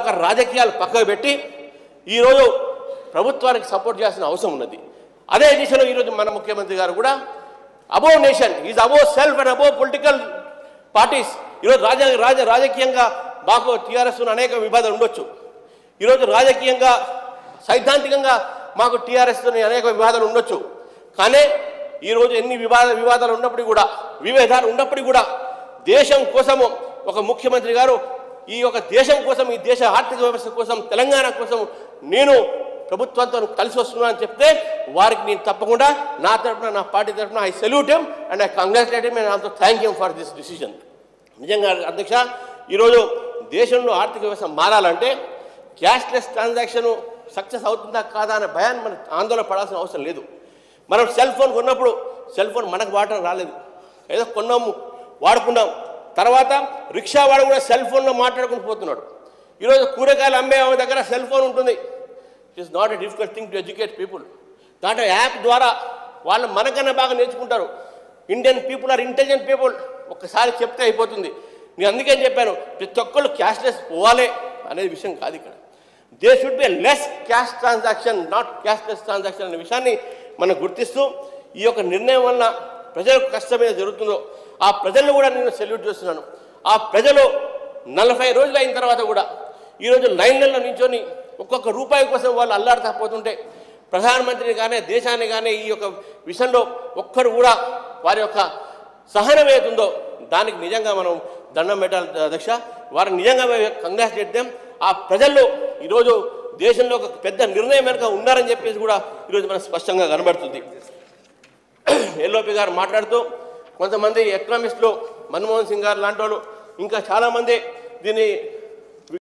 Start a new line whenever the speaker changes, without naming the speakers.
ఒక రాజకీయాలు పక్కకు పెట్టి ఈరోజు ప్రభుత్వానికి సపోర్ట్ చేయాల్సిన అవసరం ఉన్నది అదే దిశలో ఈరోజు మన ముఖ్యమంత్రి గారు కూడా above nation is above self and above political parties ఈరోజు రాజ రాజ రాజకీయంగా మాకు టీఆర్ఎస్ అనేక వివాదాలు ఉండొచ్చు ఈరోజు రాజకీయంగా సైద్ధాంతికంగా మాకు టీఆర్ఎస్ అనేక వివాదాలు ఉండొచ్చు కానీ ఈరోజు ఎన్ని వివాద వివాదాలు ఉన్నప్పటికీ కూడా విభేదాలు ఉన్నప్పటికీ కూడా దేశం కోసము ఒక ముఖ్యమంత్రి గారు ఈ యొక్క దేశం కోసం ఈ దేశ ఆర్థిక వ్యవస్థ కోసం తెలంగాణ కోసం నేను ప్రభుత్వంతో కలిసి వస్తున్నానని చెప్తే వారికి నేను తప్పకుండా నా తరఫున నా పార్టీ తరఫున I salute him and I congratulate him and also thank you for this decision నిజంగా అధ్యక్ష ఈరోజు దేశంలో ఆర్థిక వ్యవస్థ మారాలంటే క్యాష్లెస్ ట్రాన్సాక్షన్ సక్సెస్ అవుతుందా కాదా అనే భయాన్ని మనం ఆందోళన పడాల్సిన అవసరం లేదు మనం సెల్ ఫోన్ కొన్నప్పుడు సెల్ ఫోన్ మనకు వాడటం రాలేదు ఏదో కొన్నాము వాడుకున్నాం తర్వాత రిక్షా వాడు కూడా సెల్ ఫోన్లో మాట్లాడుకుని పోతున్నాడు ఈరోజు కూరగాయలు అమ్మే ఆమె దగ్గర సెల్ ఫోన్ ఉంటుంది it is not a difficult thing to educate people దాంట్లో యాప్ ద్వారా వాళ్ళు మనకన్నా బాగా నేర్చుకుంటారు Indian people are intelligent people ఒక్కసారి చెప్తే అయిపోతుంది నేను అందుకే చెప్పాను ప్రతి ఒక్కళ్ళు క్యాష్లెస్ పోవాలి అనేది విషయం కాదు ఇక్కడ they should be less cash transaction not cashless transaction అనే విషయాన్ని మనం గుర్తిస్తూ ఈ యొక్క నిర్ణయం వలన ప్రజలకు కష్టం ఏదో జరుగుతుందో ఆ ప్రజలను కూడా నేను సెల్యూట్ చేస్తున్నాను ఆ ప్రజలు నలభై రోజులు అయిన తర్వాత కూడా ఈరోజు లైన్లలో నించొని ఒక్కొక్క రూపాయి కోసం వాళ్ళు అల్లాడుతా పోతుంటే ప్రధానమంత్రిని కానీ దేశాన్ని కానీ ఈ యొక్క విషయంలో ఒక్కరు కూడా వారి యొక్క సహనం ఏతుందో దానికి నిజంగా మనం దండం పెట్టాలి అధ్యక్ష వారిని నిజంగా కంగ్రాచులేట్ చేద్దాం ఆ ప్రజల్లో ఈరోజు దేశంలో ఒక పెద్ద నిర్ణయం వెనుక ఉన్నారని చెప్పేసి కూడా ఈరోజు మనకు స్పష్టంగా కనబడుతుంది ఎల్ఓపి గారు మాట్లాడుతూ కొంతమంది ఎకనామిస్టులు మన్మోహన్ సింగ్ గారు లాంటి వాళ్ళు ఇంకా చాలామంది దీన్ని